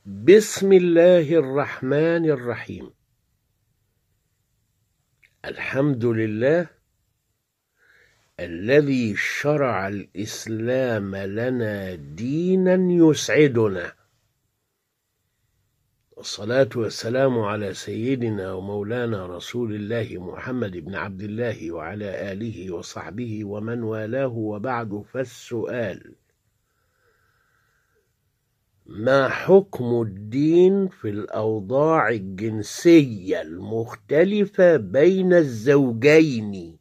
بسم الله الرحمن الرحيم الحمد لله الذي شرع الاسلام لنا دينا يسعدنا والصلاه والسلام على سيدنا ومولانا رسول الله محمد بن عبد الله وعلى اله وصحبه ومن والاه وبعد فالسؤال ما حكم الدين في الأوضاع الجنسية المختلفة بين الزوجين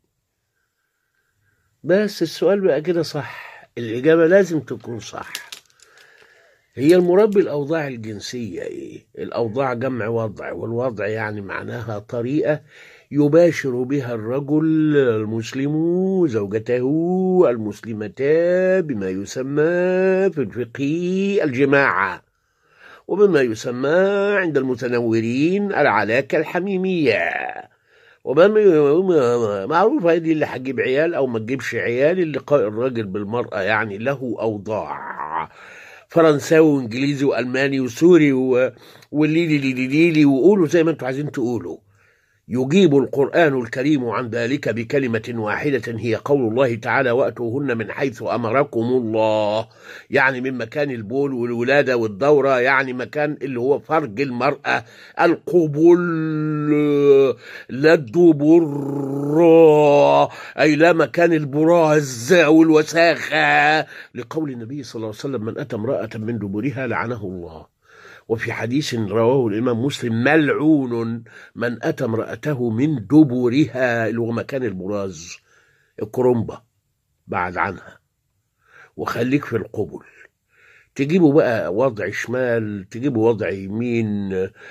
بس السؤال بقى كده صح الإجابة لازم تكون صح هي المراد بالأوضاع الجنسية إيه؟ الأوضاع جمع وضع والوضع يعني معناها طريقة يباشر بها الرجل المسلم زوجته المسلمة بما يسمى في الفقه الجماعة وبما يسمى عند المتنورين العلاقة الحميمية وبما معروف هذه اللي هتجيب عيال او ما تجيبش عيال اللقاء الراجل بالمرأة يعني له اوضاع فرنساوي وانجليزي والماني وسوري والليلي ليلي ليلي وقولوا زي ما انتوا عايزين تقولوا يجيب القرآن الكريم عن ذلك بكلمة واحدة هي قول الله تعالى وأتوهن من حيث أمركم الله يعني من مكان البول والولادة والدورة يعني مكان اللي هو فرج المرأة القبول لا الدبر أي لا مكان البراز والوساخة لقول النبي صلى الله عليه وسلم من أتى امرأة من دبرها لعنه الله وفي حديث رواه الإمام مسلم ملعون من أتى امرأته من دبرها اللي هو مكان البراز الكرومبة بعد عنها وخليك في القبل تجيبوا بقى وضع شمال تجيبوا وضع يمين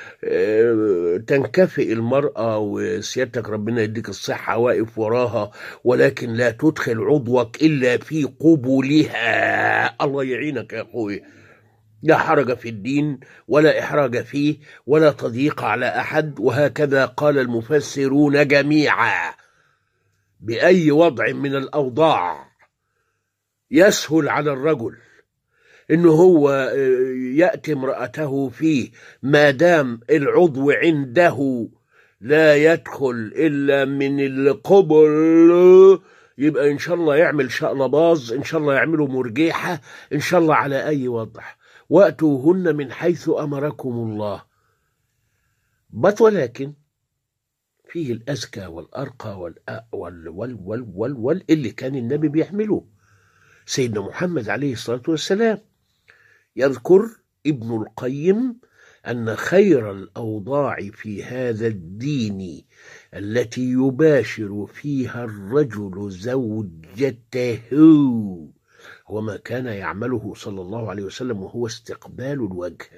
تنكفئ المرأة وسيادتك ربنا يديك الصحة واقف وراها ولكن لا تدخل عضوك إلا في قبولها الله يعينك يا أخوي لا حرج في الدين ولا إحراج فيه ولا تضييق على أحد وهكذا قال المفسرون جميعا بأي وضع من الأوضاع يسهل على الرجل إنه هو يأتي امرأته فيه ما دام العضو عنده لا يدخل إلا من القبل يبقى إن شاء الله يعمل شقلباز إن شاء الله يعملوا مرجيحة إن شاء الله على أي وضع واتوهن من حيث امركم الله بس ولكن فيه الازكى والارقى وال وال وال وال وال, وال اللي كان النبي بيحمله سيدنا محمد عليه الصلاه والسلام يذكر ابن القيم ان خير الاوضاع في هذا الدين التي يباشر فيها الرجل زوجته هو ما كان يعمله صلى الله عليه وسلم وهو استقبال الوجه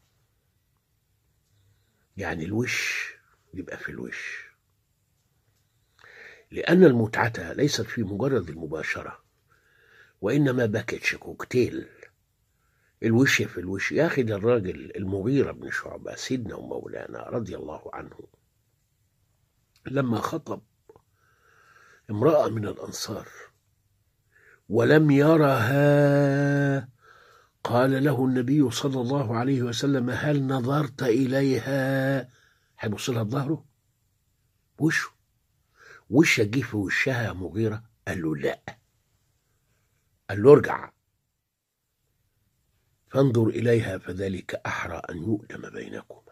يعني الوش يبقى في الوش لأن المتعة ليست في مجرد المباشرة وإنما باكج كوكتيل الوش في الوش يا أخي ده الراجل المغيرة بن شعبة سيدنا ومولانا رضي الله عنه لما خطب امرأة من الأنصار ولم يرها قال له النبي صلى الله عليه وسلم هل نظرت إليها هيبص لها بظهره وشه وش جه في وشها مغيرة قال له لا قال له ارجع فانظر إليها فذلك أحرى أن يؤتم بينكما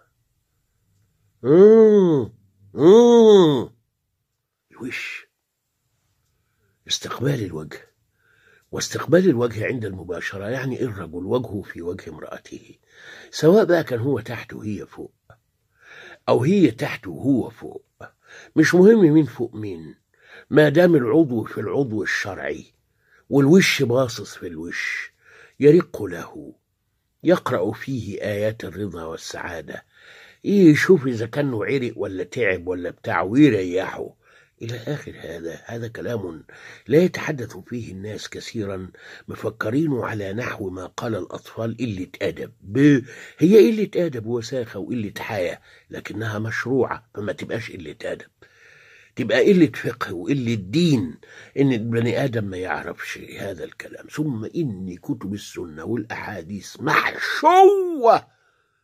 مم. مم. الوش استقبال الوجه واستقبال الوجه عند المباشرة يعني الرجل وجهه في وجه امرأته سواء بقى كان هو تحت وهي فوق أو هي تحت وهو فوق مش مهم مين فوق مين ما دام العضو في العضو الشرعي والوش باصص في الوش يرق له يقرأ فيه آيات الرضا والسعادة يشوف إذا كانه عرق ولا تعب ولا بتاع ويريحه إلى آخر هذا هذا كلام لا يتحدث فيه الناس كثيرا مفكرين على نحو ما قال الأطفال قلة أدب ب... هي قلة أدب وساخة وقلة حياة لكنها مشروعة فما تبقاش قلة أدب تبقى قلة فقه وقلة دين إن البني آدم ما يعرفش هذا الكلام ثم إن كتب السنة والأحاديث محشوة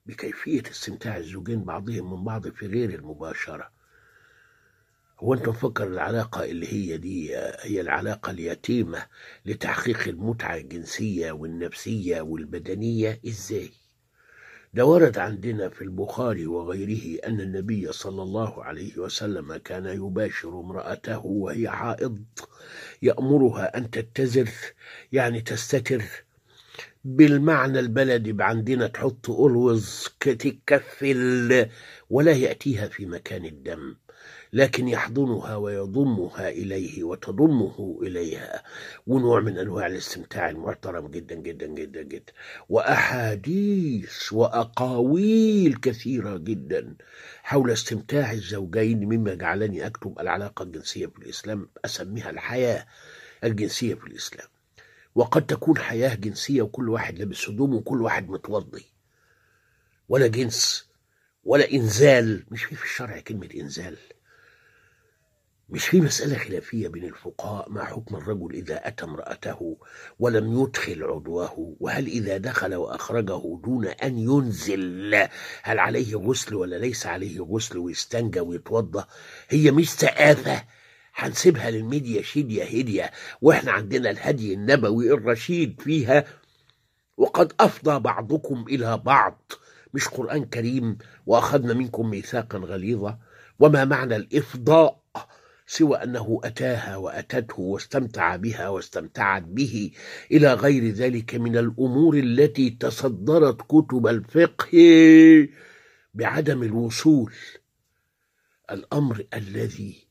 بكيفية استمتاع الزوجين بعضهم من بعض في غير المباشرة هو أنت مفكر العلاقة اللي هي دي هي العلاقة اليتيمة لتحقيق المتعة الجنسية والنفسية والبدنية إزاي؟ ده ورد عندنا في البخاري وغيره أن النبي صلى الله عليه وسلم كان يباشر امرأته وهي حائض يأمرها أن تتزر يعني تستتر بالمعنى البلدي عندنا تحط ألوز تكفل ولا يأتيها في مكان الدم لكن يحضنها ويضمها إليه وتضمه إليها ونوع من أنواع الاستمتاع المحترم جدا جدا جدا جدا وأحاديث وأقاويل كثيرة جدا حول استمتاع الزوجين مما جعلني أكتب العلاقة الجنسية في الإسلام أسميها الحياة الجنسية في الإسلام وقد تكون حياة جنسية وكل واحد لابس هدوم وكل واحد متوضي ولا جنس ولا إنزال مش في في الشرع كلمة إنزال مش في مسألة خلافية بين الفقهاء ما حكم الرجل إذا أتى امرأته ولم يدخل عضوه وهل إذا دخل وأخرجه دون أن ينزل هل عليه غسل ولا ليس عليه غسل ويستنجى ويتوضى هي مش سآفة هنسيبها للميديا شيديا هدية واحنا عندنا الهدي النبوي الرشيد فيها وقد أفضى بعضكم إلى بعض مش قرآن كريم وأخذنا منكم ميثاقا غليظا وما معنى الإفضاء سوى أنه أتاها وأتته واستمتع بها واستمتعت به إلى غير ذلك من الأمور التي تصدرت كتب الفقه بعدم الوصول الأمر الذي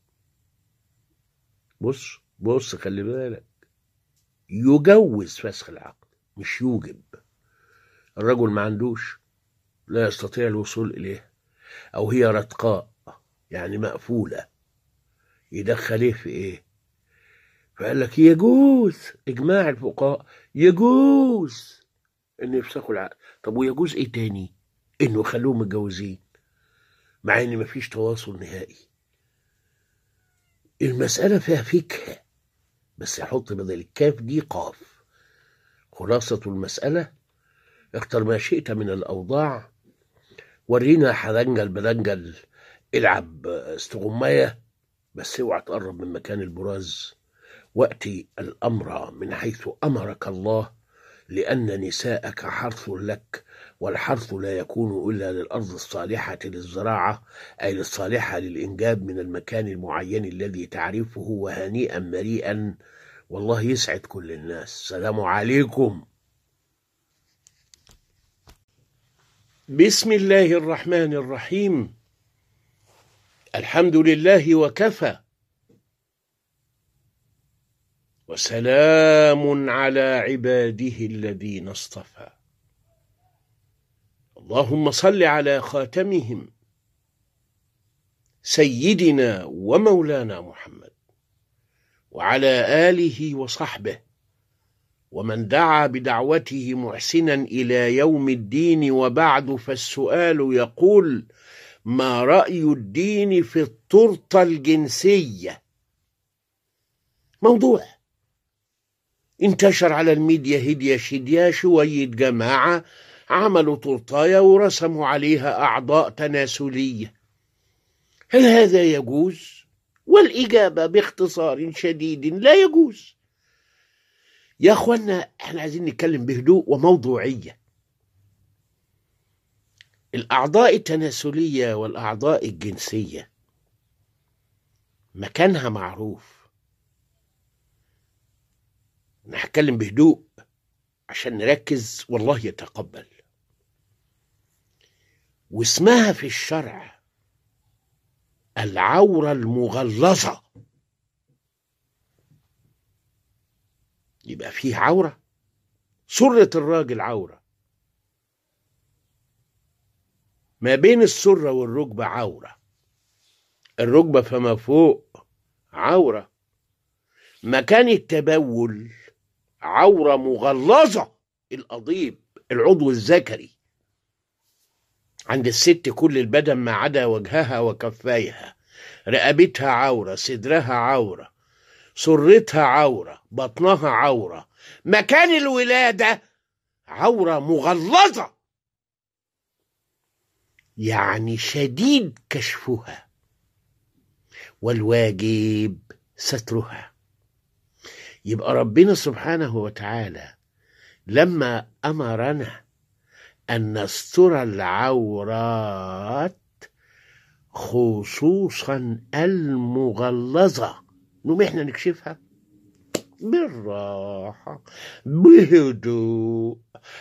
بص بص خلي بالك يجوز فسخ العقد مش يوجب الرجل ما عندوش لا يستطيع الوصول إليه أو هي رتقاء يعني مقفولة يدخليه في إيه فقال لك يجوز إجماع الفقهاء يجوز إن يفسخوا العقد طب ويجوز إيه تاني إنه يخلوهم متجوزين مع إن مفيش تواصل نهائي المسألة فيها فكرة بس يحط بدل الكاف دي قاف خلاصة المسألة اختر ما شئت من الأوضاع ورينا حدنجل بدنجل العب استغماية بس اوعى تقرب من مكان البراز وأتي الأمر من حيث أمرك الله لأن نساءك حرث لك والحرث لا يكون إلا للأرض الصالحة للزراعة أي للصالحة للإنجاب من المكان المعين الذي تعرفه وهنيئا مريئا والله يسعد كل الناس سلام عليكم بسم الله الرحمن الرحيم الحمد لله وكفى وسلام على عباده الذين اصطفى اللهم صل على خاتمهم سيدنا ومولانا محمد وعلى اله وصحبه ومن دعا بدعوته محسنا الى يوم الدين وبعد فالسؤال يقول ما راي الدين في التورته الجنسيه موضوع انتشر على الميديا هدية شدية شوية جماعة عملوا تورتاية ورسموا عليها أعضاء تناسلية هل هذا يجوز؟ والإجابة باختصار شديد لا يجوز يا أخوانا احنا عايزين نتكلم بهدوء وموضوعية الأعضاء التناسلية والأعضاء الجنسية مكانها معروف أنا هتكلم بهدوء عشان نركز والله يتقبل واسمها في الشرع العورة المغلظة يبقى فيه عورة سرة الراجل عورة ما بين السرة والركبة عورة الركبة فما فوق عورة مكان التبول عورة مغلظة القضيب العضو الذكري عند الست كل البدن ما عدا وجهها وكفيها رقبتها عورة صدرها عورة سرتها عورة بطنها عورة مكان الولادة عورة مغلظة يعني شديد كشفها والواجب سترها يبقى ربنا سبحانه وتعالى لما امرنا ان نستر العورات خصوصا المغلظه نقوم احنا نكشفها بالراحه بهدوء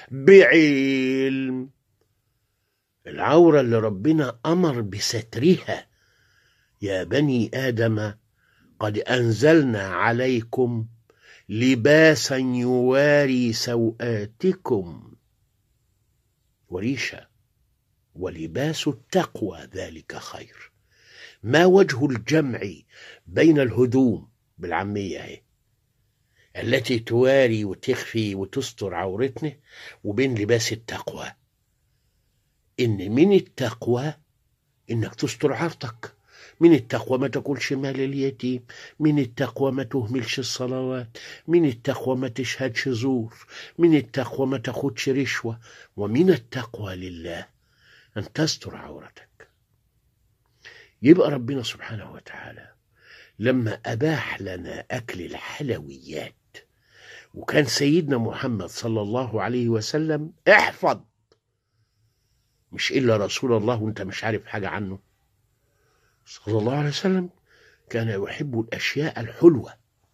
بعلم العوره اللي ربنا امر بسترها يا بني ادم قد انزلنا عليكم لباسا يواري سوآتكم وريشة ولباس التقوى ذلك خير ما وجه الجمع بين الهدوم بالعامية هي التي تواري وتخفي وتستر عورتنا وبين لباس التقوى إن من التقوى إنك تستر عورتك من التقوى ما تاكلش مال اليتيم من التقوى ما تهملش الصلوات من التقوى ما تشهدش زور من التقوى ما تاخدش رشوة ومن التقوى لله أن تستر عورتك يبقى ربنا سبحانه وتعالى لما أباح لنا أكل الحلويات وكان سيدنا محمد صلى الله عليه وسلم احفظ مش إلا رسول الله وانت مش عارف حاجة عنه صلى الله عليه وسلم كان يحب الأشياء الحلوة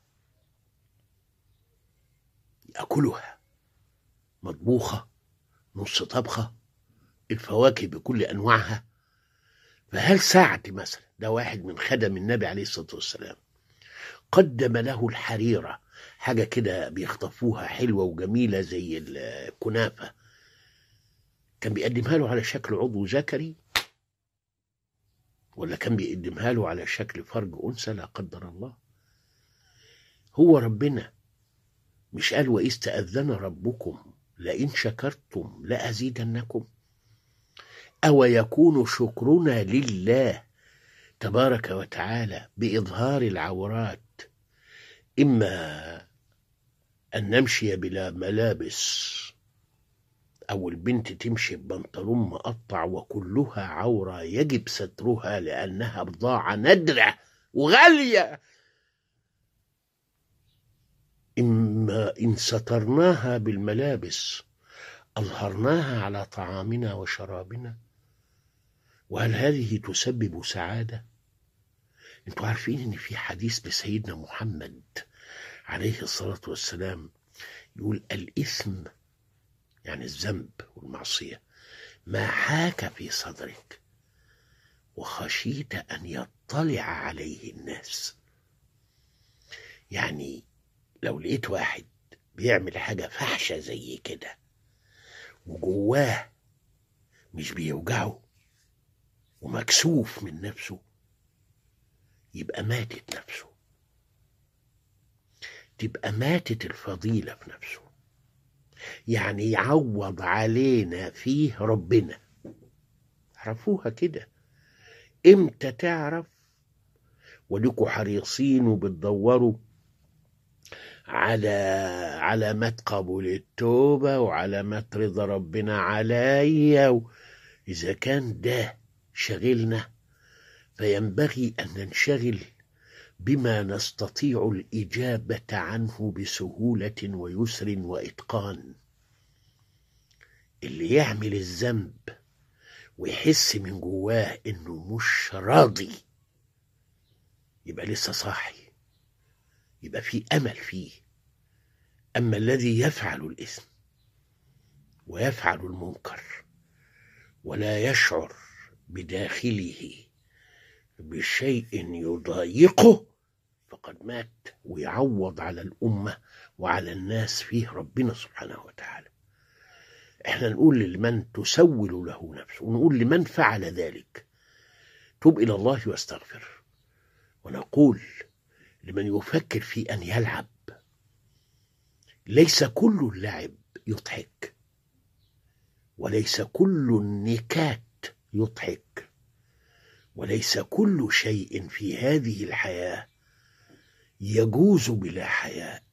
يأكلها مطبوخة نص طبخة الفواكه بكل أنواعها فهل سعد مثلا ده واحد من خدم النبي عليه الصلاة والسلام قدم له الحريرة حاجة كده بيخطفوها حلوة وجميلة زي الكنافة كان بيقدمها له على شكل عضو ذكري ولا كان بيقدمها له على شكل فرج أنثى لا قدر الله هو ربنا مش قال وإذ تأذن ربكم لئن شكرتم لأزيدنكم أو يكون شكرنا لله تبارك وتعالى بإظهار العورات إما أن نمشي بلا ملابس أو البنت تمشي ببنطلون مقطع وكلها عورة يجب سترها لأنها بضاعة نادرة وغالية إما إن سترناها بالملابس أظهرناها على طعامنا وشرابنا وهل هذه تسبب سعادة؟ انتوا عارفين ان في حديث لسيدنا محمد عليه الصلاة والسلام يقول الإثم يعني الذنب والمعصية ما حاك في صدرك وخشيت أن يطلع عليه الناس يعني لو لقيت واحد بيعمل حاجة فحشة زي كده وجواه مش بيوجعه ومكسوف من نفسه يبقى ماتت نفسه تبقى ماتت الفضيلة في نفسه يعني يعوض علينا فيه ربنا عرفوها كده امتى تعرف ولكوا حريصين وبتدوروا على علامات قبول التوبة وعلامات رضا ربنا عليا إذا كان ده شغلنا فينبغي أن ننشغل بما نستطيع الإجابة عنه بسهولة ويسر وإتقان اللي يعمل الذنب ويحس من جواه إنه مش راضي يبقى لسه صاحي يبقى في أمل فيه أما الذي يفعل الإثم ويفعل المنكر ولا يشعر بداخله بشيء يضايقه فقد مات ويعوض على الأمة وعلى الناس فيه ربنا سبحانه وتعالى احنا نقول لمن تسول له نفسه ونقول لمن فعل ذلك توب إلى الله واستغفر ونقول لمن يفكر في أن يلعب ليس كل اللعب يضحك وليس كل النكات يضحك وليس كل شيء في هذه الحياه يجوز بلا حياء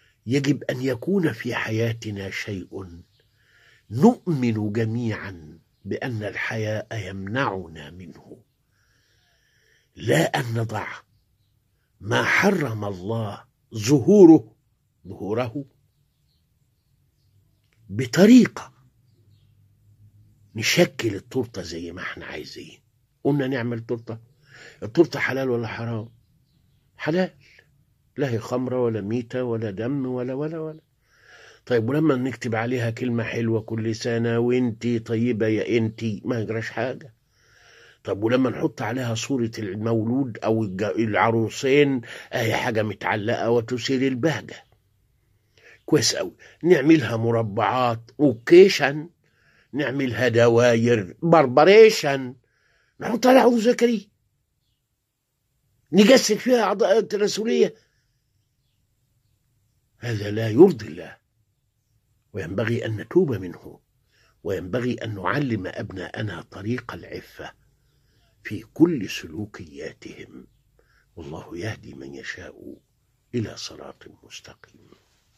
يجب ان يكون في حياتنا شيء نؤمن جميعا بأن الحياء يمنعنا منه لا أن نضع ما حرم الله ظهوره ظهوره بطريقة نشكل التورتة زي ما احنا عايزين قلنا نعمل تورتة التورتة حلال ولا حرام حلال لا هي خمرة ولا ميتة ولا دم ولا ولا ولا طيب ولما نكتب عليها كلمة حلوة كل سنة وانتي طيبة يا انتي ما يجراش حاجة طب ولما نحط عليها صورة المولود أو العروسين أهي حاجة متعلقة وتثير البهجة كويس أوي نعملها مربعات وكيشن نعملها دواير بربريشن نحط عليها عضو ذكري نجسد فيها أعضاء التناسلية هذا لا يرضي الله وينبغي أن نتوب منه وينبغي أن نعلم أبناءنا طريق العفة في كل سلوكياتهم والله يهدي من يشاء إلى صراط مستقيم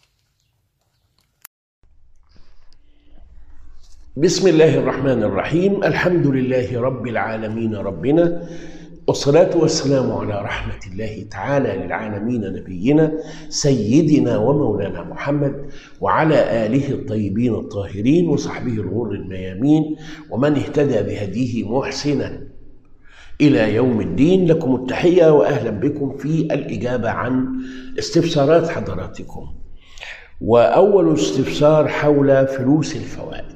بسم الله الرحمن الرحيم الحمد لله رب العالمين ربنا والصلاة والسلام على رحمة الله تعالى للعالمين نبينا سيدنا ومولانا محمد وعلى آله الطيبين الطاهرين وصحبه الغر الميامين ومن اهتدى بهديه محسنا إلى يوم الدين لكم التحية وأهلا بكم في الإجابة عن استفسارات حضراتكم وأول استفسار حول فلوس الفوائد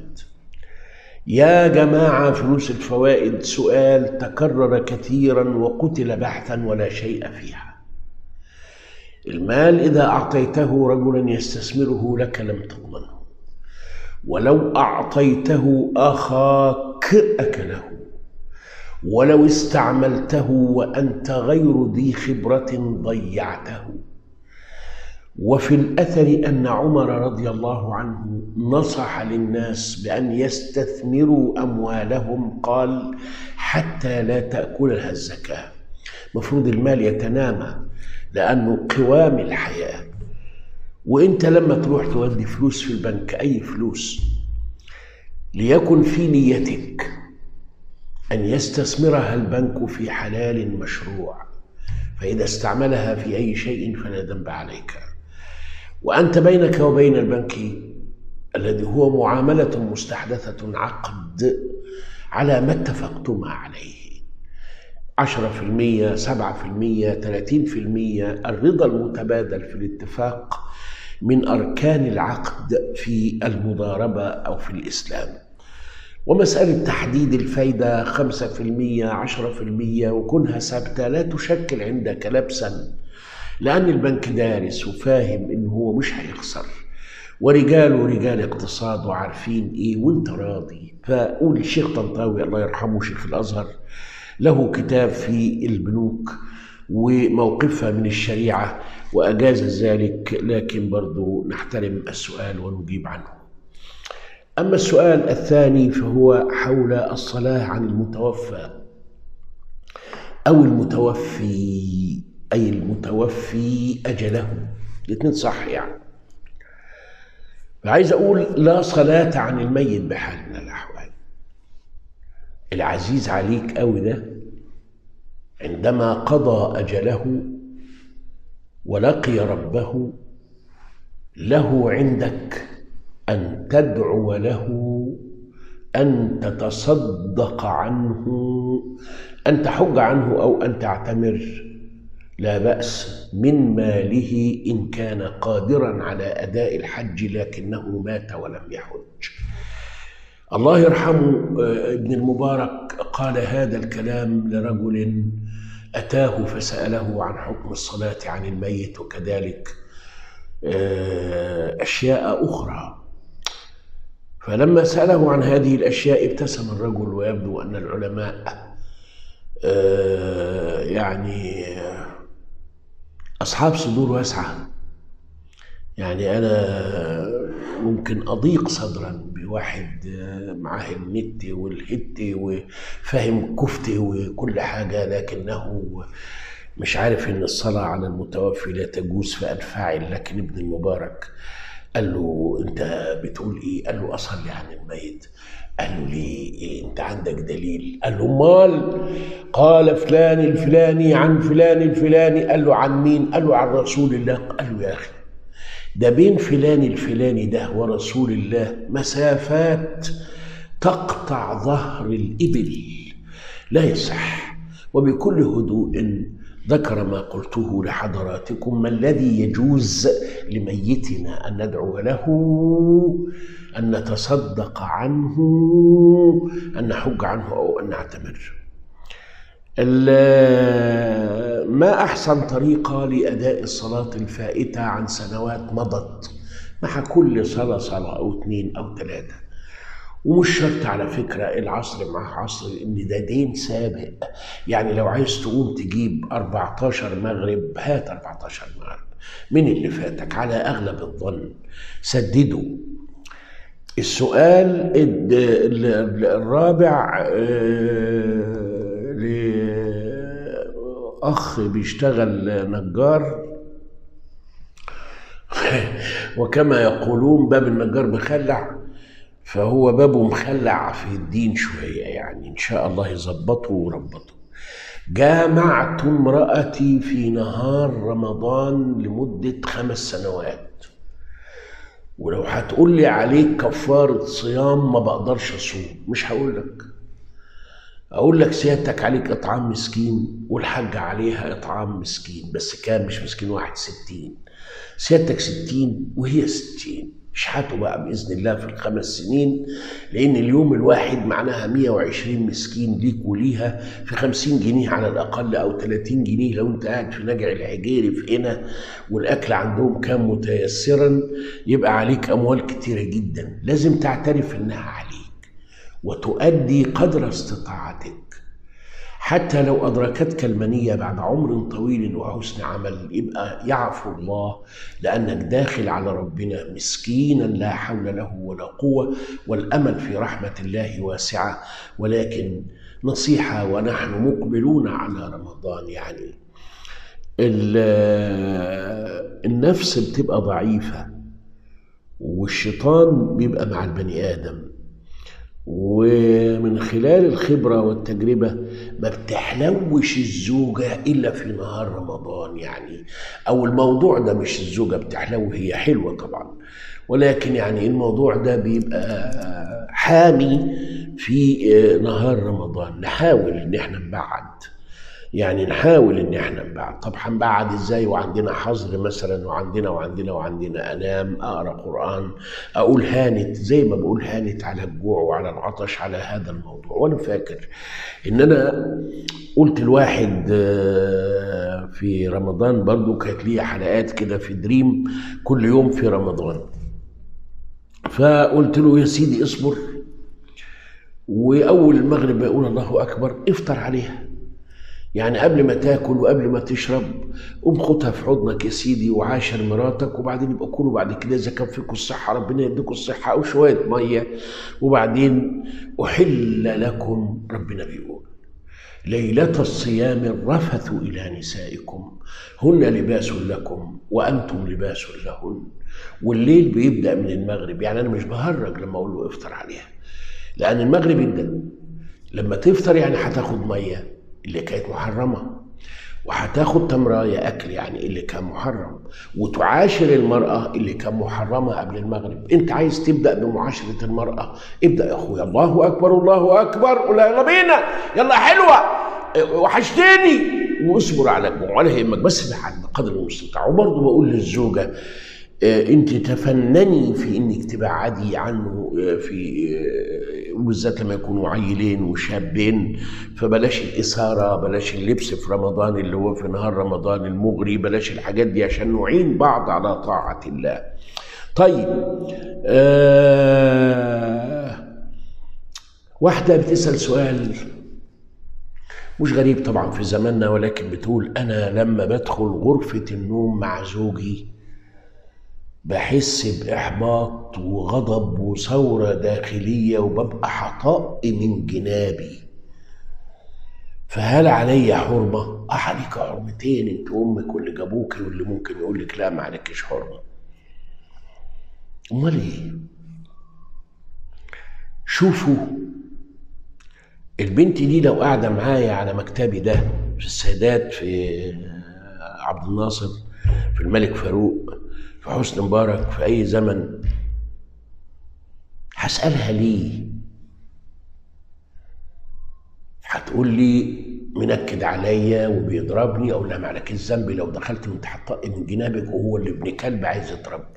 يا جماعة فلوس الفوائد سؤال تكرر كثيرا وقتل بحثا ولا شيء فيها المال إذا أعطيته رجلا يستثمره لك لم تضمنه ولو أعطيته أخاك أكله ولو استعملته وأنت غير ذي خبرة ضيعته وفي الأثر أن عمر رضي الله عنه نصح للناس بأن يستثمروا أموالهم قال حتى لا تأكلها الزكاة مفروض المال يتنامى لأنه قوام الحياة وإنت لما تروح تودي فلوس في البنك أي فلوس ليكن في نيتك أن يستثمرها البنك في حلال مشروع فإذا استعملها في أي شيء فلا ذنب عليك وأنت بينك وبين البنك الذي هو معاملة مستحدثة عقد على ما اتفقتما عليه عشرة في المية سبعة في المية ثلاثين في المية الرضا المتبادل في الاتفاق من أركان العقد في المضاربة أو في الإسلام ومسألة تحديد الفايدة خمسة في المية عشرة في المية وكونها ثابتة لا تشكل عندك لبسا لأن البنك دارس وفاهم إن هو مش هيخسر ورجاله رجال اقتصاد وعارفين إيه وأنت راضي فقول الشيخ طنطاوي الله يرحمه شيخ الأزهر له كتاب في البنوك وموقفها من الشريعة وأجاز ذلك لكن برضو نحترم السؤال ونجيب عنه أما السؤال الثاني فهو حول الصلاة عن المتوفى أو المتوفي أي المتوفي أجله الاثنين صح يعني فعايز أقول لا صلاة عن الميت بحال من الأحوال العزيز عليك أوي ده عندما قضى أجله ولقي ربه له عندك أن تدعو له أن تتصدق عنه أن تحج عنه أو أن تعتمر لا بأس من ماله إن كان قادرا على أداء الحج لكنه مات ولم يحج الله يرحمه ابن المبارك قال هذا الكلام لرجل أتاه فسأله عن حكم الصلاة عن الميت وكذلك أشياء أخرى فلما سأله عن هذه الأشياء ابتسم الرجل ويبدو أن العلماء يعني أصحاب صدور واسعة يعني أنا ممكن أضيق صدرا بواحد معاه النت والهت وفاهم كفتي وكل حاجة لكنه مش عارف إن الصلاة على المتوفي لا تجوز فأنفعل لكن ابن المبارك قال له انت بتقول ايه قال له اصلي عن الميت قال له ليه إيه انت عندك دليل قال له امال قال فلان الفلاني عن فلان الفلاني قال له عن مين قال له عن رسول الله قال له يا اخي ده بين فلان الفلاني ده ورسول الله مسافات تقطع ظهر الإبل لا يصح وبكل هدوء ذكر ما قلته لحضراتكم ما الذي يجوز لميتنا أن ندعو له أن نتصدق عنه أن نحج عنه أو أن نعتمر ما أحسن طريقة لأداء الصلاة الفائتة عن سنوات مضت مع كل صلاة صلاة أو اثنين أو ثلاثة ومش شرط على فكرة العصر مع عصر إن ده دين سابق يعني لو عايز تقوم تجيب 14 مغرب هات 14 مغرب من اللي فاتك على أغلب الظن سددوا السؤال الرابع لأخ بيشتغل نجار وكما يقولون باب النجار مخلع فهو بابه مخلع في الدين شوية يعني إن شاء الله يظبطه وربطه جامعت امرأتي في نهار رمضان لمدة خمس سنوات ولو هتقول لي عليك كفارة صيام ما بقدرش أصوم مش هقول لك أقول لك سيادتك عليك إطعام مسكين والحاجة عليها إطعام مسكين بس كام مش مسكين واحد ستين سيادتك ستين وهي ستين اشحاته بقى باذن الله في الخمس سنين لان اليوم الواحد معناها 120 مسكين ليك وليها في 50 جنيه على الاقل او 30 جنيه لو انت قاعد في نجع العجيري في هنا والاكل عندهم كان متيسرا يبقى عليك اموال كتيره جدا لازم تعترف انها عليك وتؤدي قدر استطاعتك حتى لو أدركتك المنية بعد عمر طويل وحسن عمل يبقى يعفو الله لأنك داخل على ربنا مسكينا لا حول له ولا قوة والأمل في رحمة الله واسعة ولكن نصيحة ونحن مقبلون على رمضان يعني النفس بتبقى ضعيفة والشيطان بيبقى مع البني آدم ومن خلال الخبرة والتجربة ما بتحلوش الزوجة إلا في نهار رمضان يعني أو الموضوع ده مش الزوجة بتحلو هي حلوة طبعا ولكن يعني الموضوع ده بيبقى حامي في نهار رمضان نحاول إن احنا نبعد يعني نحاول ان احنا نبعد طب هنبعد ازاي وعندنا حظر مثلا وعندنا وعندنا وعندنا انام اقرا قران اقول هانت زي ما بقول هانت على الجوع وعلى العطش على هذا الموضوع وانا فاكر ان انا قلت الواحد في رمضان برضو كانت لي حلقات كده في دريم كل يوم في رمضان فقلت له يا سيدي اصبر واول المغرب يقول الله اكبر افطر عليها يعني قبل ما تاكل وقبل ما تشرب قوم خدها في حضنك يا سيدي وعاشر مراتك وبعدين يبقى كلوا بعد كده اذا كان فيكم الصحه ربنا يديكم الصحه او شويه ميه وبعدين احل لكم ربنا بيقول ليلة الصيام الرفث إلى نسائكم هن لباس لكم وأنتم لباس لهن والليل بيبدأ من المغرب يعني أنا مش بهرج لما أقول له افطر عليها لأن المغرب يبدأ لما تفطر يعني هتاخد ميه اللي كانت محرمة وهتاخد تمراية أكل يعني اللي كان محرم وتعاشر المرأة اللي كان محرمة قبل المغرب أنت عايز تبدأ بمعاشرة المرأة ابدأ يا أخويا الله أكبر الله أكبر قول يلا بينا يلا حلوة وحشتني واصبر على الجوع ولا يهمك بس بقدر المستطاع وبرضه بقول للزوجة انت تفنني في انك تبعدي عنه في وبالذات لما يكونوا عيلين وشابين فبلاش الاثاره بلاش اللبس في رمضان اللي هو في نهار رمضان المغري بلاش الحاجات دي عشان نعين بعض على طاعه الله طيب آه واحده بتسال سؤال مش غريب طبعا في زماننا ولكن بتقول انا لما بدخل غرفه النوم مع زوجي بحس بإحباط وغضب وثورة داخلية وببقى حطاء من جنابي فهل علي حرمة؟ أه عليك حرمتين أنت أمك واللي جابوكي واللي ممكن يقول لك لا ما عليكش حرمة امال ايه شوفوا البنت دي لو قاعده معايا على مكتبي ده في السادات في عبد الناصر في الملك فاروق في حسني مبارك في اي زمن هسالها ليه هتقول لي منكد عليا وبيضربني اقول لها معلك الذنب لو دخلت وانت هتطق من جنابك وهو اللي ابن كلب عايز يضرب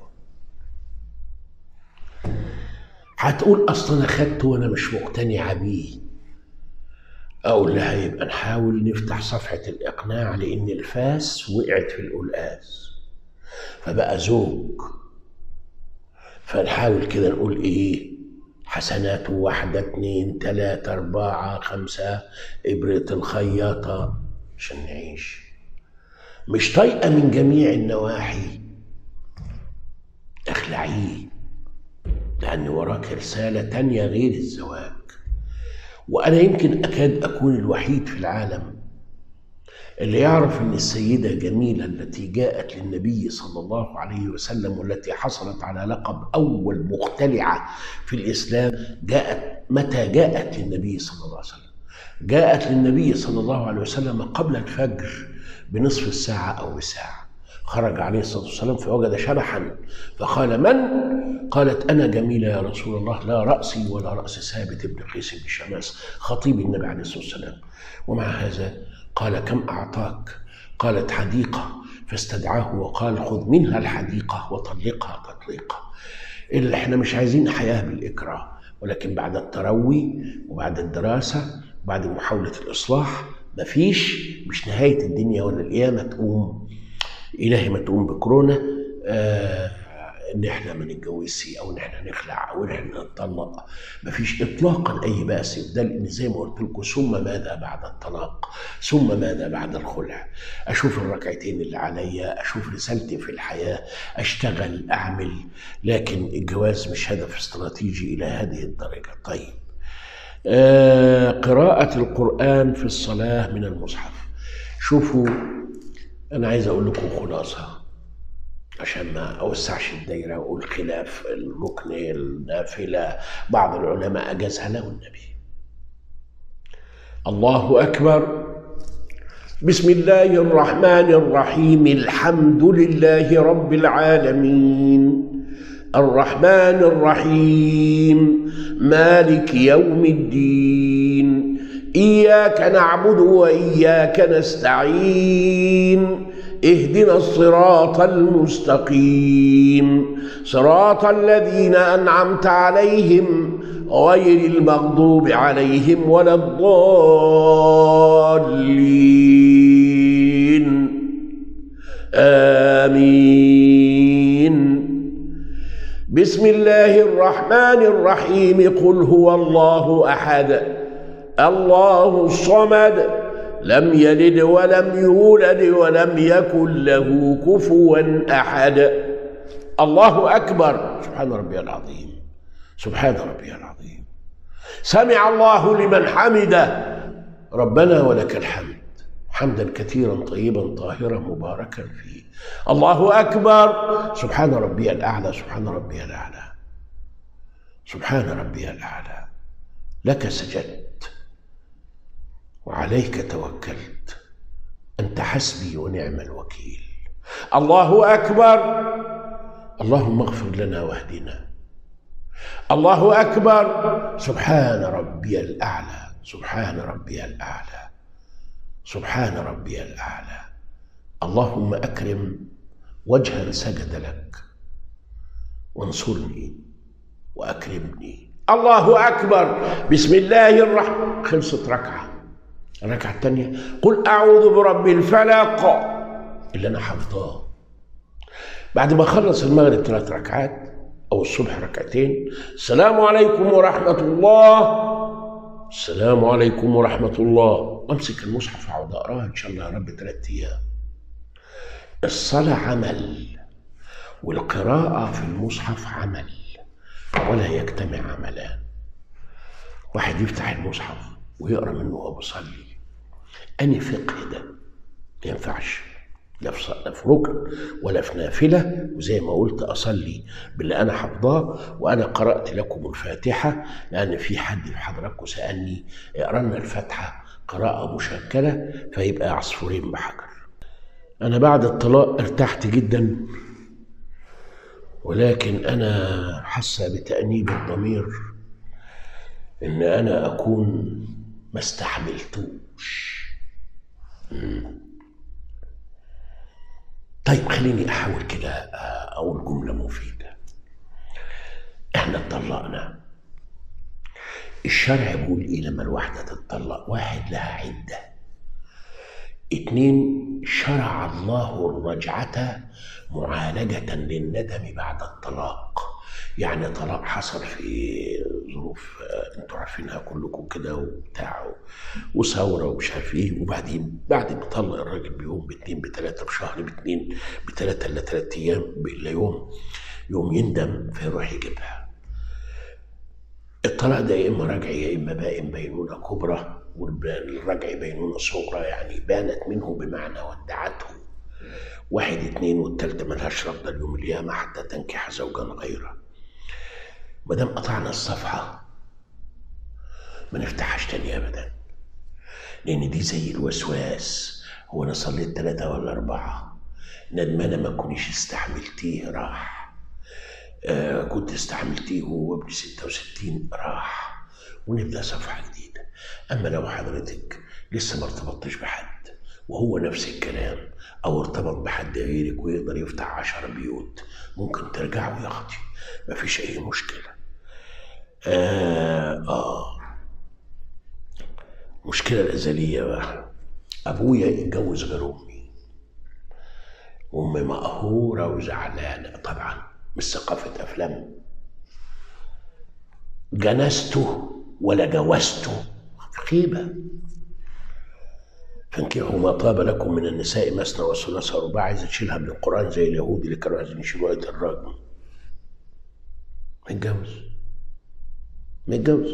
هتقول اصل انا خدته وانا مش مقتنعه بيه اقول لها يبقى نحاول نفتح صفحه الاقناع لان الفاس وقعت في القلقاس فبقى زوج فنحاول كده نقول ايه حسناته واحدة اتنين تلاتة أربعة خمسة إبرة الخياطة عشان نعيش مش طايقة من جميع النواحي اخلعيه لأن وراك رسالة تانية غير الزواج وأنا يمكن أكاد أكون الوحيد في العالم اللي يعرف أن السيدة جميلة التي جاءت للنبي صلى الله عليه وسلم والتي حصلت على لقب أول مختلعة في الإسلام جاءت متى جاءت للنبي صلى الله عليه وسلم جاءت للنبي صلى الله عليه وسلم قبل الفجر بنصف الساعة أو بساعة خرج عليه الصلاة والسلام فوجد شبحا فقال من؟ قالت أنا جميلة يا رسول الله لا رأسي ولا رأس ثابت بن قيس بن شماس خطيب النبي عليه الصلاة والسلام ومع هذا قال كم أعطاك؟ قالت حديقة فاستدعاه وقال خذ منها الحديقة وطلقها تطليقا اللي احنا مش عايزين حياة بالإكراه ولكن بعد التروي وبعد الدراسة وبعد محاولة الإصلاح مفيش مش نهاية الدنيا ولا القيامة تقوم إلهي ما تقوم بكورونا آه ان احنا ما نتجوزش او ان احنا نخلع او ان احنا نطلق مفيش اطلاقا اي باس يبدل ان زي ما قلت لكم ثم ماذا بعد الطلاق ثم ماذا بعد الخلع اشوف الركعتين اللي عليا اشوف رسالتي في الحياه اشتغل اعمل لكن الجواز مش هدف استراتيجي الى هذه الدرجه طيب آه قراءه القران في الصلاه من المصحف شوفوا انا عايز اقول لكم خلاصه عشان ما اوسعش الدايره واقول خلاف الركن النافله بعض العلماء اجازها له النبي الله اكبر بسم الله الرحمن الرحيم الحمد لله رب العالمين الرحمن الرحيم مالك يوم الدين اياك نعبد واياك نستعين اهدنا الصراط المستقيم صراط الذين انعمت عليهم غير المغضوب عليهم ولا الضالين امين بسم الله الرحمن الرحيم قل هو الله احد الله الصمد لم يلد ولم يولد ولم يكن له كفوا احد الله اكبر سبحان ربي العظيم سبحان ربي العظيم سمع الله لمن حمده ربنا ولك الحمد حمدا كثيرا طيبا طاهرا مباركا فيه الله اكبر سبحان ربي الاعلى سبحان ربي الاعلى سبحان ربي الاعلى لك سجدت وعليك توكلت انت حسبي ونعم الوكيل الله اكبر اللهم اغفر لنا واهدنا الله اكبر سبحان ربي الاعلى سبحان ربي الاعلى سبحان ربي الاعلى اللهم اكرم وجها سجد لك وانصرني واكرمني الله اكبر بسم الله الرحمن خلصت ركعه الركعة الثانية قل أعوذ برب الفلق اللي أنا حافظاه بعد ما خلص المغرب ثلاث ركعات أو الصبح ركعتين السلام عليكم ورحمة الله السلام عليكم ورحمة الله أمسك المصحف أقعد أقراه إن شاء الله يا رب ثلاثة أيام الصلاة عمل والقراءة في المصحف عمل ولا يجتمع عملان واحد يفتح المصحف ويقرا منه وهو بيصلي أني فقه ده ما ينفعش لا في لا في ركن ولا في نافلة وزي ما قلت أصلي باللي أنا حافظاه وأنا قرأت لكم الفاتحة لأن في حد في حضراتكم سألني اقرا لنا الفاتحة قراءة مشكلة فيبقى عصفورين بحجر أنا بعد الطلاق ارتحت جدا ولكن أنا حاسة بتأنيب الضمير إن أنا أكون ما استحملتوش طيب خليني احاول كده اقول جمله مفيده احنا اتطلقنا الشرع بيقول ايه لما الواحده تتطلق واحد لها عده اتنين شرع الله الرجعة معالجة للندم بعد الطلاق يعني طلاق حصل في ظروف آه، انتوا عارفينها كلكم كده وبتاع وثوره ومش عارف ايه وبعدين بعد ما طلق الراجل بيوم باتنين بتلاته بشهر باتنين بتلاته الا تلات ايام الا يوم يوم يندم فيروح يجيبها الطلاق ده يا اما رجعي يا اما بائن بينونه كبرى والرجع بينونه صغرى يعني بانت منه بمعنى ودعته واحد اتنين والتالتة ملهاش رفض اليوم القيامة حتى تنكح زوجا غيره ما دام قطعنا الصفحة ما نفتحهاش تاني أبدا لأن دي زي الوسواس هو أنا صليت ثلاثة ولا أربعة ندمانة ما كونيش استحملتيه راح آه كنت استحملتيه وهو ابن ستة وستين راح ونبدأ صفحة جديدة أما لو حضرتك لسه ما ارتبطتش بحد وهو نفس الكلام أو ارتبط بحد غيرك ويقدر يفتح عشر بيوت ممكن ترجعوا يا أختي مفيش أي مشكلة آه, آه المشكلة الأزلية بقى أبويا اتجوز غير أمي أمي مقهورة وزعلانة طبعا مش ثقافة أفلام جنسته ولا جوزته خيبة فانكحوا ما طاب لكم من النساء مثنى وثلاث ورباع عايز تشيلها من القرآن زي اليهود اللي كانوا عايزين يشيلوا آية الرجم متجوز متجوز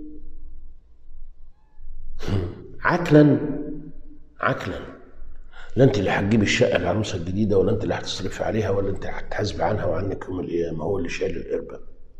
عقلا عقلا لا انت اللي هتجيب الشقه العروسه الجديده ولا انت اللي هتصرفي عليها ولا انت اللي هتحاسبي عنها وعنك يوم القيامه هو اللي شايل القربه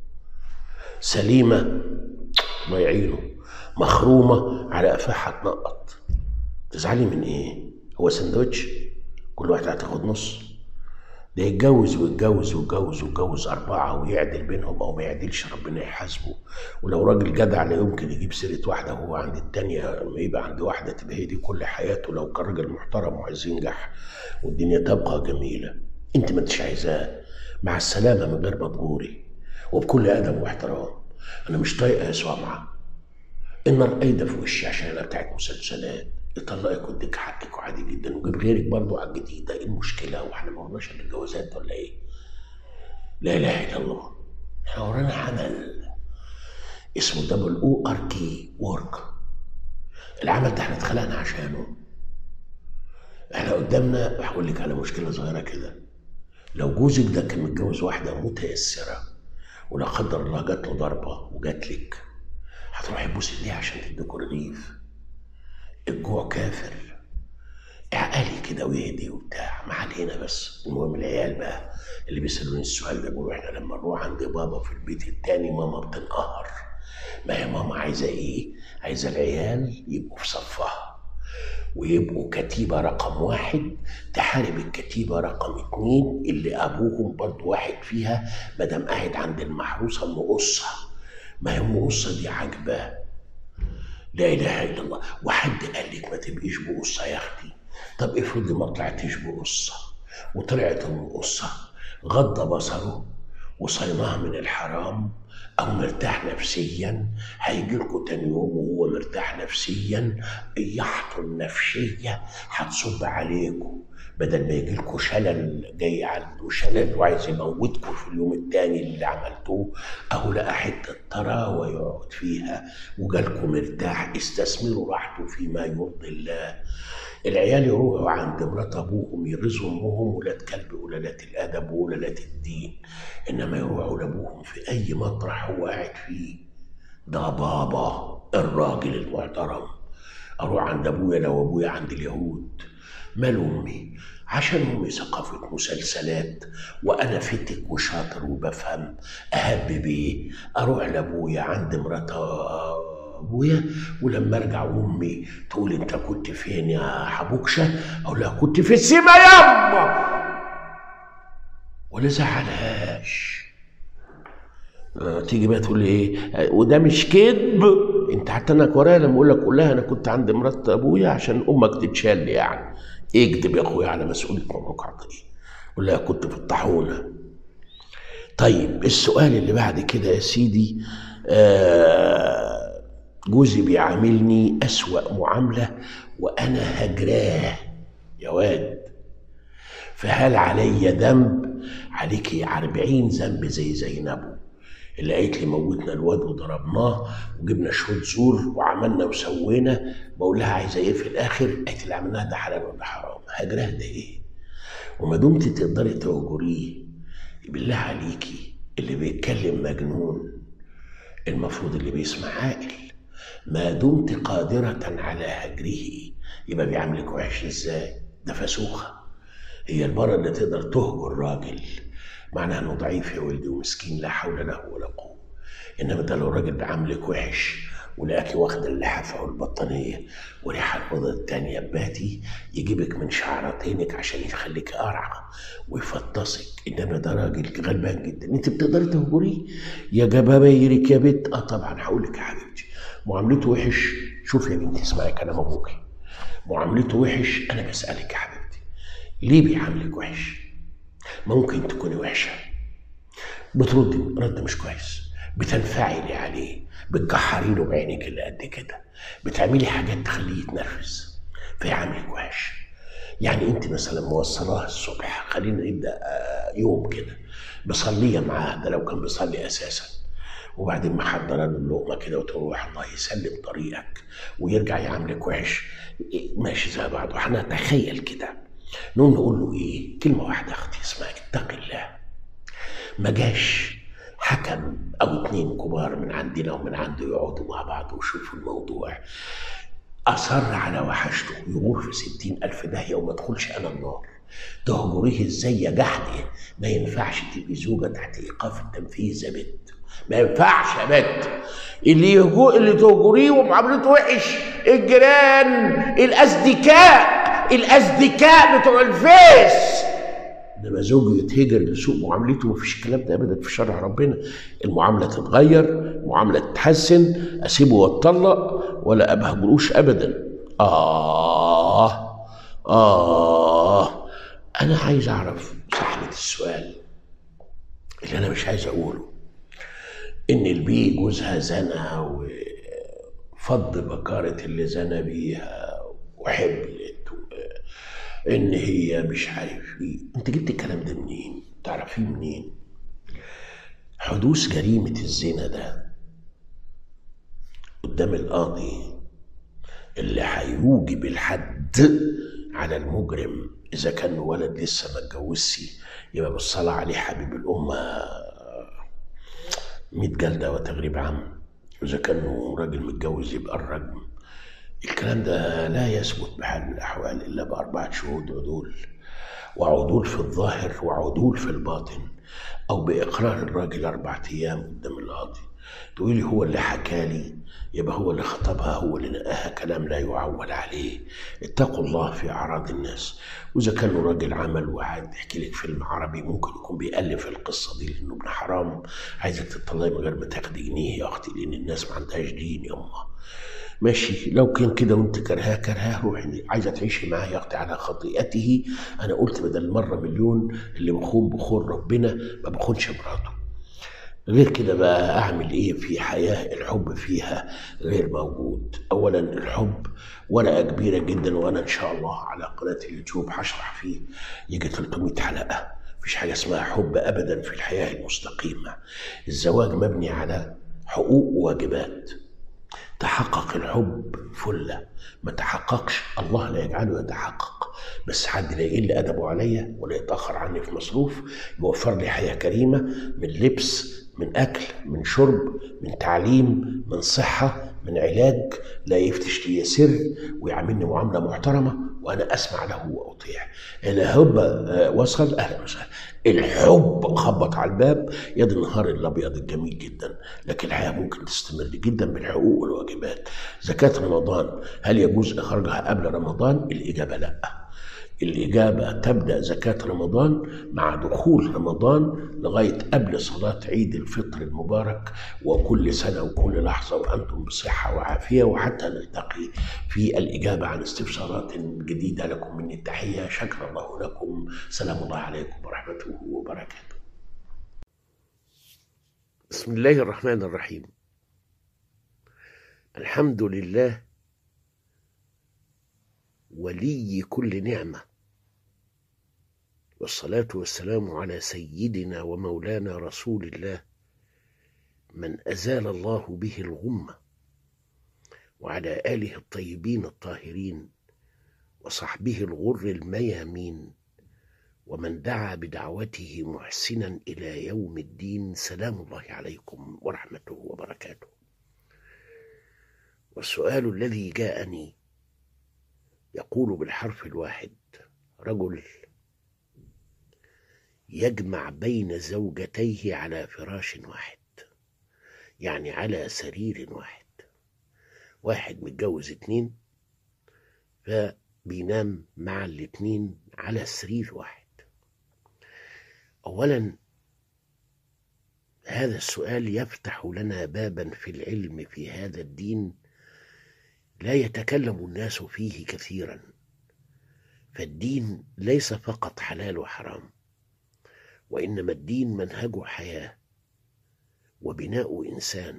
سليمه الله يعينه مخرومه على قفاها هتنقط تزعلي من ايه؟ هو سندوتش كل واحد هتاخد نص ده يتجوز ويتجوز ويتجوز ويتجوز أربعة ويعدل بينهم أو ما يعدلش ربنا يحاسبه ولو راجل جدع لا يمكن يجيب سيرة واحدة وهو عند التانية لما يبقى عند واحدة تبقى هي دي كل حياته لو كان راجل محترم وعايز ينجح والدنيا تبقى جميلة أنت ما انتش عايزاه مع السلامة من غير ما تجوري وبكل أدب واحترام أنا مش طايقة يا سمعة النار قايدة في وشي عشان أنا بتاعت مسلسلات يطلقك ويديك حقك وعادي جدا ويجيب غيرك برضه على الجديده ايه المشكله واحنا ما قلناش الا الجوازات ولا ايه؟ لا اله الا الله احنا ورانا عمل اسمه دبل او ار كي ورك العمل ده احنا اتخلقنا عشانه احنا قدامنا هقول لك على مشكله صغيره كده لو جوزك ده كان متجوز واحده متيسره ولا قدر الله جات له ضربه وجات لك هتروحي تبوسي ايديها عشان تديكوا رغيف الجوع كافر اعقلي كده ويهدي وبتاع ما علينا بس المهم العيال بقى اللي بيسالوني السؤال ده بيقولوا احنا لما نروح عند بابا في البيت التاني ماما بتنقهر ما هي ماما عايزه ايه؟ عايزه العيال يبقوا في صفها ويبقوا كتيبة رقم واحد تحارب الكتيبة رقم اتنين اللي أبوهم برضو واحد فيها مادام قاعد عند المحروسة مقصة ما هي المقصة دي عاجباه لا اله الا الله وحد قال لك ما تبقيش بقصه يا اختي طب افرضي ما طلعتيش بقصه وطلعت المقصه غض بصره وصيناه من الحرام او مرتاح نفسيا هيجي لكم تاني يوم وهو مرتاح نفسيا ايحته النفسيه هتصب عليكم بدل ما يجي لكم شلل جاي عنده شلل وعايز يموتكم في اليوم التاني اللي عملتوه اهو لقى حته طراوه يقعد فيها وجالكم مرتاح استثمروا راحته فيما يرضي الله العيال يروحوا عند مرات ابوهم يرزوا امهم ولاد كلب ولادات الادب وولادات الدين انما يروحوا لابوهم في اي مطرح هو قاعد فيه ده بابا الراجل المحترم اروح عند ابويا لو ابويا عند اليهود مال امي عشان امي ثقافة مسلسلات وانا فتك وشاطر وبفهم اهب بيه اروح لابويا عند مرات ابويا ولما ارجع امي تقول انت كنت فين يا حبوكشه اقول لها كنت في السما ياما ولا زعلهاش آه، تيجي بقى تقول لي ايه آه، وده مش كذب انت حتى انك ورايا لما اقول لك قول لها انا كنت عند مرات ابويا عشان امك تتشال يعني اكذب يا اخويا على مسؤوليه امك عطيه قول لها كنت في الطاحونه طيب السؤال اللي بعد كده يا سيدي آه جوزي بيعاملني أسوأ معاملة وأنا هجراه يا واد فهل علي ذنب عليك أربعين ذنب زي زينب اللي قالت لي موتنا الواد وضربناه وجبنا شهود زور وعملنا وسوينا بقول لها عايزه ايه في الاخر قالت اللي عملناه ده حلال ولا حرام هجراه ده ايه وما دمت تقدري تهجريه بالله عليكي اللي بيتكلم مجنون المفروض اللي بيسمع عاقل ما دمت قادرة على هجره يبقى بيعاملك وحش ازاي ده فسوخة هي المرة اللي تقدر تهجر راجل معناها انه ضعيف يا ولدي ومسكين لا حول له ولا قوة انما ده لو راجل بيعاملك وحش ولقاكي واخدة اللحافة والبطانية وريحة الأوضة التانية باتي يجيبك من شعرتينك عشان يخليك قرعة ويفطسك إنما ده راجل غلبان جدا أنت بتقدري تهجريه يا جبابيرك يا بنت أه طبعا هقول لك يا حبيبتي معاملته وحش شوف يا بنتي اسمعي كلام أبوكي معاملته وحش أنا بسألك يا حبيبتي ليه بيعاملك وحش؟ ممكن تكوني وحشة بتردي رد مش كويس بتنفعلي عليه بتكحري له بعينك اللي قد كده بتعملي حاجات تخليه يتنرفز فيعاملك وحش يعني انت مثلا موصلاه الصبح خلينا نبدا آه، يوم كده بصليه معاه ده لو كان بيصلي اساسا وبعدين محضره له اللقمه كده وتروح الله يسلم طريقك ويرجع يعاملك وحش إيه، ماشي زي بعض واحنا نتخيل كده نقوم نقول له ايه كلمه واحده اختي اسمها اتق الله ما جاش حكم او اتنين كبار من عندنا ومن عنده يقعدوا مع بعض ويشوفوا الموضوع أصر على وحشته يغور في ستين ألف داهية وما ادخلش أنا النار تهجريه ازاي يا جحدي ما ينفعش تبقي زوجة تحت إيقاف التنفيذ يا بنت ما ينفعش يا بنت اللي يهجو اللي تهجريه ومعاملته وحش الجيران الأصدقاء الأصدقاء بتوع الفيس انما زوج يتهجر لسوء معاملته مفيش الكلام ده ابدا في شرع ربنا المعامله تتغير المعامله تتحسن اسيبه واتطلق ولا ابهجروش ابدا اه اه انا عايز اعرف صاحبه السؤال اللي انا مش عايز اقوله ان البي جوزها زنى وفض بكاره اللي زنى بيها وحبلت ان هي مش عارف ايه انت جبت الكلام ده منين تعرفيه منين حدوث جريمة الزنا ده قدام القاضي اللي هيوجب الحد على المجرم اذا كان ولد لسه ما اتجوزش يبقى بالصلاة عليه حبيب الأمة ميت جلدة وتغريب عام إذا كان راجل متجوز يبقى الرجم الكلام ده لا يثبت بحال من الأحوال إلا بأربعة شهود عدول وعدول في الظاهر وعدول في الباطن أو بإقرار الراجل أربعة أيام قدام القاضي تقولي هو اللي حكى لي يبقى هو اللي خطبها هو اللي نقاها كلام لا يعول عليه اتقوا الله في أعراض الناس وإذا كان راجل عمل وقعد يحكي لك فيلم عربي ممكن يكون بيألف القصة دي لأنه ابن حرام عايزك تطلعي من غير ما تاخدي جنيه يا أختي لأن الناس ما عندهاش دين يا أمه ماشي لو كان كده وانت كرهاه كرهاه روحي عايزه تعيشي معاه يا اختي على خطيئته انا قلت بدل مره مليون اللي بخون بخون ربنا ما بخونش مراته غير كده بقى اعمل ايه في حياه الحب فيها غير موجود اولا الحب ورقه كبيره جدا وانا ان شاء الله على قناه اليوتيوب هشرح فيه يجي 300 حلقه مفيش حاجه اسمها حب ابدا في الحياه المستقيمه الزواج مبني على حقوق وواجبات تحقق الحب فلة ما تحققش الله لا يجعله يتحقق بس حد لا يقل أدبه عليا ولا يتأخر عني في مصروف يوفر لي حياة كريمة من لبس من أكل من شرب من تعليم من صحة من علاج لا يفتش لي سر ويعاملني معاملة محترمة وانا اسمع له واطيع الحب آه، وصل اهلا وسهلا الحب خبط على الباب يا دي النهار الابيض الجميل جدا لكن الحياه ممكن تستمر جدا بالحقوق والواجبات زكاه رمضان هل يجوز اخراجها قبل رمضان الاجابه لا الإجابة تبدأ زكاة رمضان مع دخول رمضان لغاية قبل صلاة عيد الفطر المبارك وكل سنة وكل لحظة وأنتم بصحة وعافية وحتى نلتقي في الإجابة عن استفسارات جديدة لكم مني التحية شكر الله لكم سلام الله عليكم ورحمته وبركاته بسم الله الرحمن الرحيم الحمد لله ولي كل نعمة والصلاة والسلام على سيدنا ومولانا رسول الله من أزال الله به الغمة وعلى آله الطيبين الطاهرين وصحبه الغر الميامين ومن دعا بدعوته محسنا إلى يوم الدين سلام الله عليكم ورحمته وبركاته والسؤال الذي جاءني يقول بالحرف الواحد رجل يجمع بين زوجتيه على فراش واحد يعني على سرير واحد واحد متجوز اتنين فبينام مع الاتنين على سرير واحد اولا هذا السؤال يفتح لنا بابا في العلم في هذا الدين لا يتكلم الناس فيه كثيرا فالدين ليس فقط حلال وحرام وانما الدين منهج حياه وبناء انسان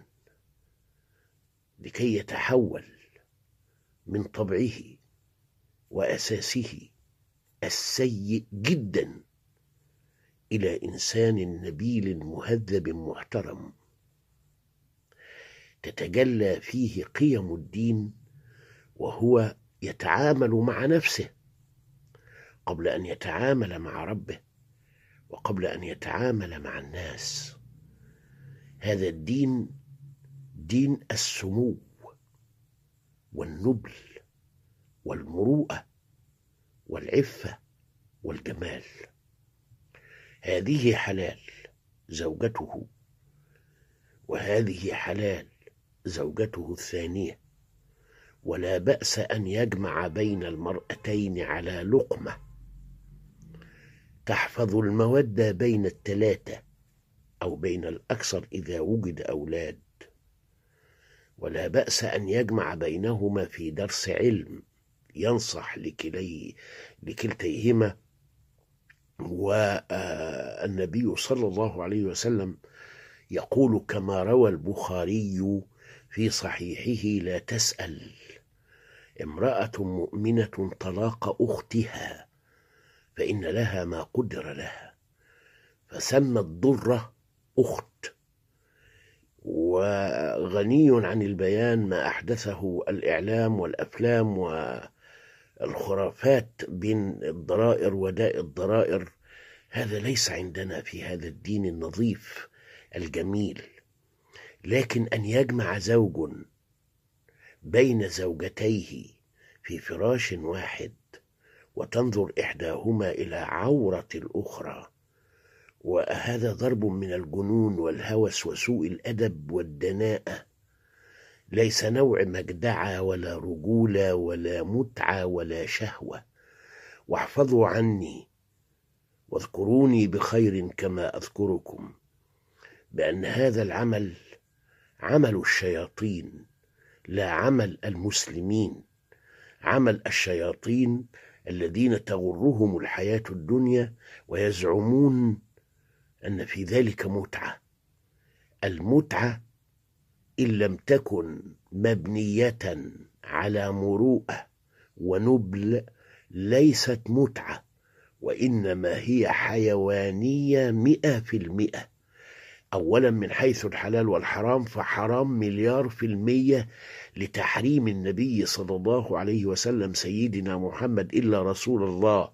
لكي يتحول من طبعه واساسه السيء جدا الى انسان نبيل مهذب محترم تتجلى فيه قيم الدين وهو يتعامل مع نفسه قبل ان يتعامل مع ربه وقبل ان يتعامل مع الناس هذا الدين دين السمو والنبل والمروءه والعفه والجمال هذه حلال زوجته وهذه حلال زوجته الثانيه ولا باس ان يجمع بين المراتين على لقمه تحفظ الموده بين الثلاثه او بين الاكثر اذا وجد اولاد ولا باس ان يجمع بينهما في درس علم ينصح لكلي لكلتيهما والنبي صلى الله عليه وسلم يقول كما روى البخاري في صحيحه لا تسال امراه مؤمنه طلاق اختها فان لها ما قدر لها فسمى الضره اخت وغني عن البيان ما احدثه الاعلام والافلام والخرافات بين الضرائر وداء الضرائر هذا ليس عندنا في هذا الدين النظيف الجميل لكن ان يجمع زوج بين زوجتيه في فراش واحد وتنظر احداهما الى عوره الاخرى وهذا ضرب من الجنون والهوس وسوء الادب والدناءه ليس نوع مجدعه ولا رجوله ولا متعه ولا شهوه واحفظوا عني واذكروني بخير كما اذكركم بان هذا العمل عمل الشياطين لا عمل المسلمين عمل الشياطين الذين تغرهم الحياه الدنيا ويزعمون ان في ذلك متعه المتعه ان لم تكن مبنيه على مروءه ونبل ليست متعه وانما هي حيوانيه مئه في المئه اولا من حيث الحلال والحرام فحرام مليار في الميه لتحريم النبي صلى الله عليه وسلم سيدنا محمد الا رسول الله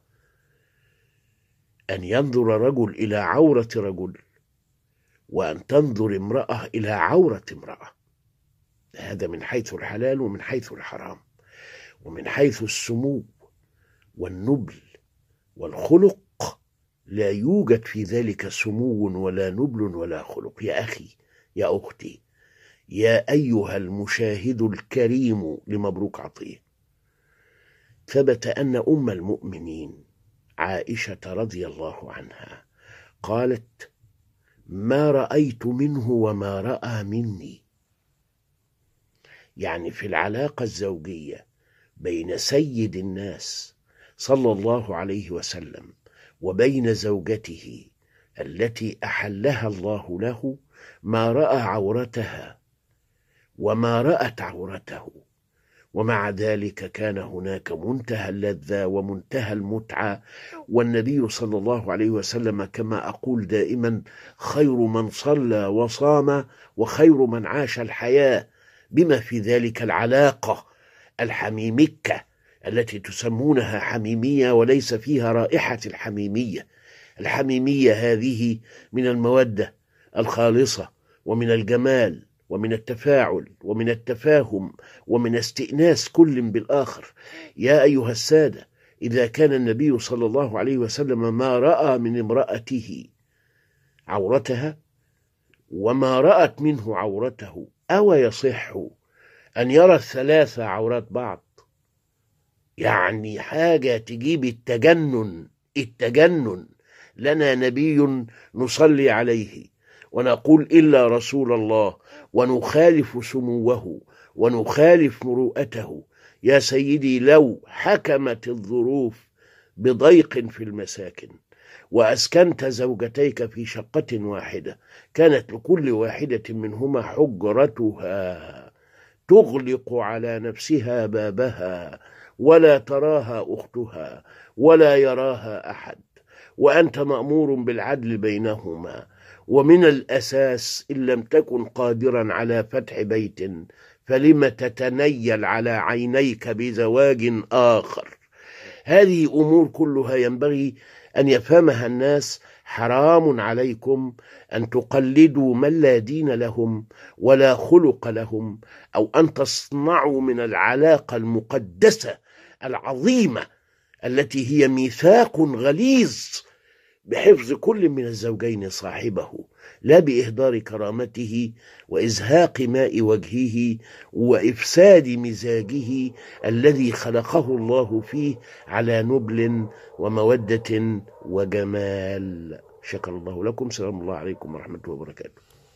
ان ينظر رجل الى عوره رجل وان تنظر امراه الى عوره امراه هذا من حيث الحلال ومن حيث الحرام ومن حيث السمو والنبل والخلق لا يوجد في ذلك سمو ولا نبل ولا خلق يا اخي يا اختي يا ايها المشاهد الكريم لمبروك عطيه ثبت ان ام المؤمنين عائشه رضي الله عنها قالت ما رايت منه وما راى مني يعني في العلاقه الزوجيه بين سيد الناس صلى الله عليه وسلم وبين زوجته التي احلها الله له ما راى عورتها وما رات عورته ومع ذلك كان هناك منتهى اللذه ومنتهى المتعه والنبي صلى الله عليه وسلم كما اقول دائما خير من صلى وصام وخير من عاش الحياه بما في ذلك العلاقه الحميمكه التي تسمونها حميميه وليس فيها رائحه الحميميه الحميميه هذه من الموده الخالصه ومن الجمال ومن التفاعل ومن التفاهم ومن استئناس كل بالاخر يا ايها الساده اذا كان النبي صلى الله عليه وسلم ما راى من امراته عورتها وما رات منه عورته او يصح ان يرى الثلاثه عورات بعض يعني حاجه تجيب التجنن التجنن لنا نبي نصلي عليه ونقول الا رسول الله ونخالف سموه ونخالف مروءته يا سيدي لو حكمت الظروف بضيق في المساكن واسكنت زوجتيك في شقه واحده كانت لكل واحده منهما حجرتها تغلق على نفسها بابها ولا تراها اختها ولا يراها احد وانت مامور بالعدل بينهما ومن الاساس ان لم تكن قادرا على فتح بيت فلم تتنيل على عينيك بزواج اخر هذه امور كلها ينبغي ان يفهمها الناس حرام عليكم ان تقلدوا من لا دين لهم ولا خلق لهم او ان تصنعوا من العلاقه المقدسه العظيمه التي هي ميثاق غليظ بحفظ كل من الزوجين صاحبه لا باهدار كرامته وازهاق ماء وجهه وافساد مزاجه الذي خلقه الله فيه على نبل وموده وجمال شكر الله لكم سلام الله عليكم ورحمه الله وبركاته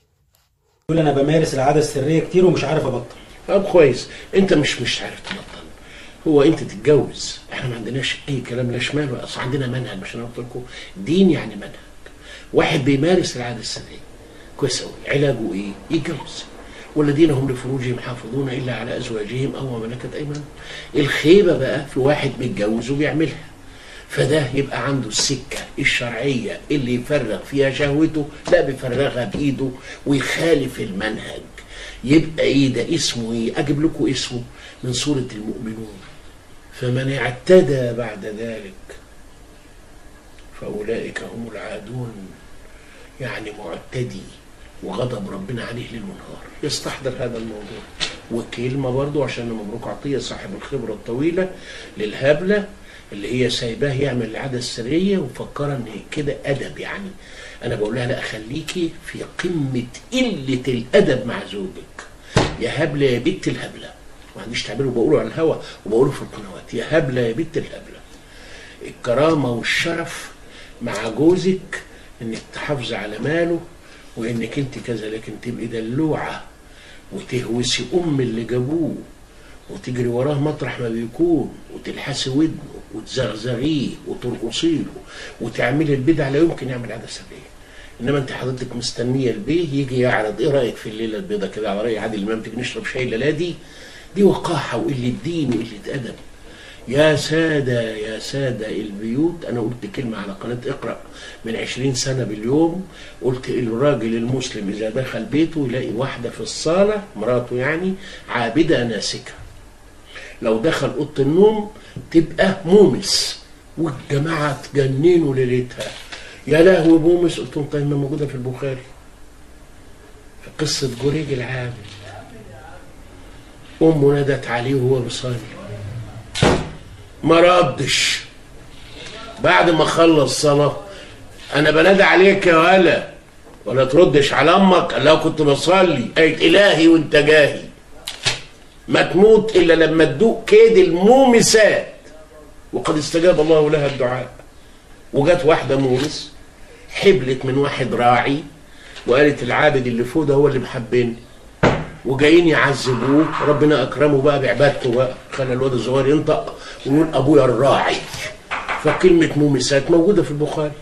يقول انا بمارس العاده السريه كتير ومش عارف ابطل طب كويس انت مش مش عارف تبطل هو انت تتجوز احنا ما عندناش اي كلام لا شمال ولا اصل عندنا منهج مش انا قلت لكم دين يعني منهج واحد بيمارس العاده السريه كويس قوي علاجه ايه؟ يتجوز والذين هم لفروجهم حافظون الا على ازواجهم او ما ملكت ايمانهم الخيبه بقى في واحد متجوز وبيعملها فده يبقى عنده السكة الشرعية اللي يفرغ فيها شهوته لا بيفرغها بإيده ويخالف المنهج يبقى إيه ده اسمه إيه أجيب لكم اسمه من سورة المؤمنون فمن اعتدى بعد ذلك فأولئك هم العادون يعني معتدي وغضب ربنا عليه ليل ونهار يستحضر هذا الموضوع وكلمة برضو عشان مبروك عطية صاحب الخبرة الطويلة للهبلة اللي هي سايباه يعمل العادة السرية ومفكرة ان كده ادب يعني انا بقول لها لا خليكي في قمة قلة الادب مع زوجك يا هبلة يا بنت الهبلة ما عنديش تعبير وبقوله على الهوا وبقوله في القنوات يا هبلة يا بنت الهبلة الكرامة والشرف مع جوزك انك تحافظي على ماله وانك انت كذا لكن تبقي دلوعة وتهوسي ام اللي جابوه وتجري وراه مطرح ما بيكون وتلحسي ودنه وتزغزغيه وترقصي له وتعملي البدع لا يمكن يعمل عاده سريه انما انت حضرتك مستنيه البيه يجي يعرض ايه رايك في الليله البيضاء كده على راي عادل امام تيجي نشرب شاي الليله دي دي وقاحه وقله دين وقله ادب يا سادة يا سادة البيوت أنا قلت كلمة على قناة اقرأ من عشرين سنة باليوم قلت الراجل المسلم إذا دخل بيته يلاقي واحدة في الصالة مراته يعني عابدة ناسكة لو دخل اوضه النوم تبقى مومس والجماعه تجننوا ليلتها يا لهوي مومس قلت لهم طيب ما موجوده في البخاري في قصه جريج العامل امه نادت عليه وهو بيصلي ما ردش بعد ما اخلص صلاه انا بنادي عليك يا ولا ولا تردش على امك لو كنت بصلي قالت الهي وانت جاهي ما تموت الا لما تدوق كيد المومسات وقد استجاب الله لها الدعاء وجت واحده مومس حبلت من واحد راعي وقالت العابد اللي فوق ده هو اللي محبني وجايين يعذبوه ربنا اكرمه بقى بعبادته بقى خلى الواد الصغير ينطق ويقول ابويا الراعي فكلمه مومسات موجوده في البخاري